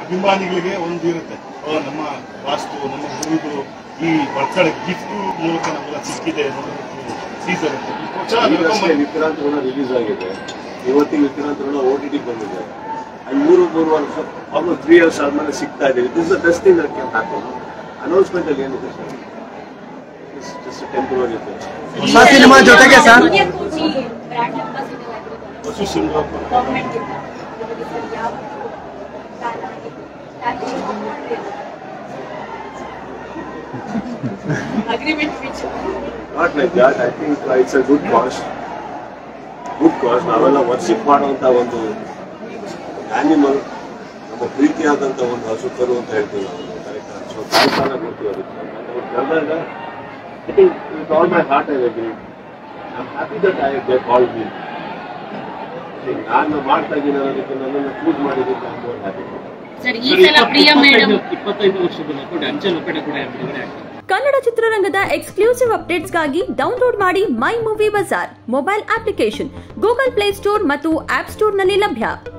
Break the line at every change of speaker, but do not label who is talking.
ಅಭಿಮಾನಿಗಳಿಗೆ ಒಂದು ಇರುತ್ತೆ ಓ, ನಮ್ಮ ವಾಸ್ತು ನಮ್ಮ ಗುರುದು ಈ ಬರ್ತ್ಡೇ ಗಿಫ್ಟ್ ಮೂಲಕ ನಮ್ಗೆಲ್ಲ ಸಿಕ್ಕಿದೆ ನೋಡೋದಕ್ಕೆ ಸೀಸರ್ ಅಂತ ಚೆನ್ನಾಗಿ
ಈಗಷ್ಟೇ
welcome
ವಿಕ್ರಾಂತ್ ಋಣ ರಿಲೀಸ್ ಆಗಿದೆ ಇವತ್ತಿಗೆ ವಿಕ್ರಾಂತ್ ಋಣ ಓ ಟಿ ಟಿ ಬಂದಿದೆ ಅಲ್ಲಿ ಮೂರು ಮೂರು ವರ್ಷ ಆಲ್ಮೋಸ್ಟ್ ತ್ರೀ ಇಯರ್ಸ್ ಆದ್ಮೇಲೆ ಸಿಗ್ತಾ ಇದೆ this the best thing that can happen announcement ಅಲ್ಲಿ ಏನಿದೆ ಸರ್ ಜಸ್ಟ್ ಟೆಂಪ್ರರಿ
ಹೊಸ ಸಿನಿಮಾ ಜೊತೆಗೆ ಸರ್
ಸೂರ್ಯ ಕೋಟಿ ಬ್ರ್ಯಾಂಡ್ ಅಂಬಾಸಿಡರ್ ಆಗಿರೋದು
ವಸು ಸಿಂಗಾಪುರ
ಗೌರ್ಮೆಂಟ್ ಇಂದ ನಿಮಗೆ ಸರ್ ಯಾವ ಪ್ಲಾನ್ ಆಗಿದೆ agreement which
not like that I think it's a good cause good cause ನಾವೆಲ್ಲ ವರ್ಷಿಪ್ ಮಾಡುವಂತ ಒಂದು ಆನಿಮಲ್ ನಮ್ಮ ಪ್ರೀತಿಯಾದಂಥ ಒಂದು ಹಸು ಕರು ಅಂತ ಹೇಳ್ತೀವಿ ನಾವು ಕರೆಕ್ಟ್ ಸೊ ಕಾಲ್ಪಾನ ಕೊಡ್ತೀವಿ ಅದಕ್ಕೆ ಅವ್ರು ಕರೆದಾಗ I think with all my heart I agree I am happy that I they call me ನಾನು ಮಾಡ್ತಾ ಇದ್ದೀನಿ ಅನ್ನೋದಕ್ಕೆ ನನ್ನನ್ನು ಚೂಸ್ ಮಾಡಿದ್ದಕ್ಕೆ ಐ ಮೋರ್ ಹ್ಯಾಪಿ
ಸರ್ ಈ ಸಲ ಪ್ರಿಯಾ ಮೇಡಮ್
ಇಪ್ಪತ್ತೈದು ವರ್ಷದ ಕೂಡ ಅಂಚೆ ಲೋಕಡೆ ಕೂಡ ಬಿಡುಗಡೆ ಆಗ್ತದೆ
ಕನ್ನಡ ಚಿತ್ರರಂಗದ ಎಕ್ಸ್ಕ್ಲೂಸಿವ್ ಅಪ್ಡೇಟ್ಸ್ಗಾಗಿ ಡೌನ್ಲೋಡ್ ಮಾಡಿ My Movie Bazaar mobile application Google Play Store ಮತ್ತು ಆಪ್ ಸ್ಟೋರ್ನಲ್ಲಿ ಲಭ್ಯ